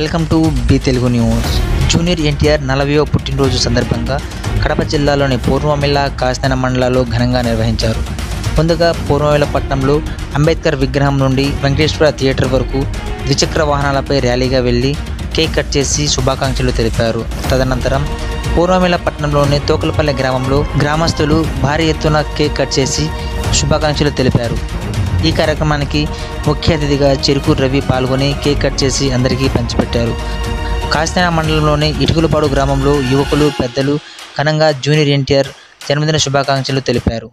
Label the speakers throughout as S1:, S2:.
S1: welcome to B Telugu news junior NTR నలభైవ పుట్టినరోజు సందర్భంగా కడప జిల్లాలోని పూర్వమిల్ల కాస్తెన మండలాల్లో ఘనంగా నిర్వహించారు ముందుగా పూర్వమిల్ల పట్టణంలో అంబేద్కర్ విగ్రహం నుండి వెంకటేశ్వర థియేటర్ వరకు ద్విచక్ర వాహనాలపై ర్యాలీగా వెళ్లి కేక్ కట్ చేసి శుభాకాంక్షలు తెలిపారు తదనంతరం పూర్వమిల్ల పట్టణంలోని తోకలపల్లి గ్రామంలో గ్రామస్తులు భారీ ఎత్తున కేక్ కట్ చేసి శుభాకాంక్షలు తెలిపారు ఈ కార్యక్రమానికి ముఖ్య అతిథిగా చెరుకు రవి పాల్గొని కేక్ కట్ చేసి అందరికీ పంచిపెట్టారు కాస్తేన మండలంలోని ఇటుకులపాడు గ్రామంలో యువకులు పెద్దలు ఘనంగా జూనియర్ ఎన్టీఆర్ జన్మదిన శుభాకాంక్షలు తెలిపారు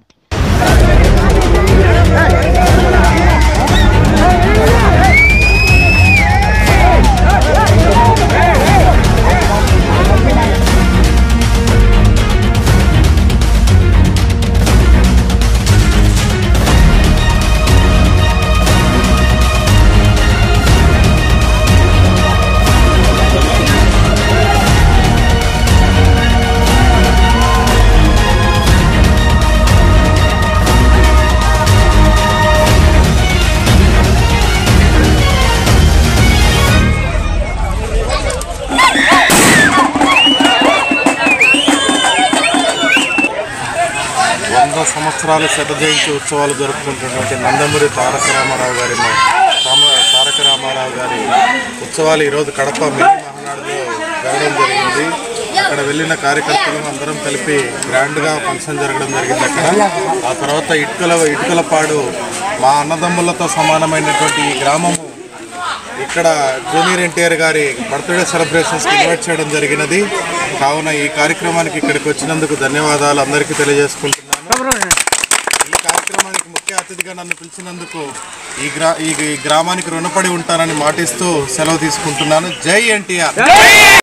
S2: వంద సంవత్సరాల శత జయంతి ఉత్సవాలు జరుపుకుంటున్నటువంటి నందమూరి తారక రామారావు గారి మా- రామ- తారక రామారావు గారి ఉత్సవాలు ఈరోజు కడప మినీ మహానాడులో జరగడం జరిగింది అక్కడ వెళ్ళిన కార్యకర్తలు అందరం కలిపి గ్రాండ్గా ఫంక్షన్ జరగడం జరిగింది అక్కడ ఆ తర్వాత ఇటుకల ఇటుకలపాడు మా అన్నదమ్ములతో సమానమైనటువంటి ఈ గ్రామము ఇక్కడ జూనియర్ ఎన్టీఆర్ గారి బర్త్డే సెలబ్రేషన్స్కి ఇన్వైట్ చేయడం జరిగినది కావున ఈ కార్యక్రమానికి ఇక్కడికి వచ్చినందుకు ధన్యవాదాలు అందరికీ తెలియజేసుకుంటున్నాను ఈ కార్యక్రమానికి ముఖ్య అతిథిగా నన్ను పిలిచినందుకు ఈ గ్రా ఈ ఈ గ్రామానికి రుణపడి ఉంటానని మాటిస్తూ సెలవు తీసుకుంటున్నాను జై ఎన్టీఆర్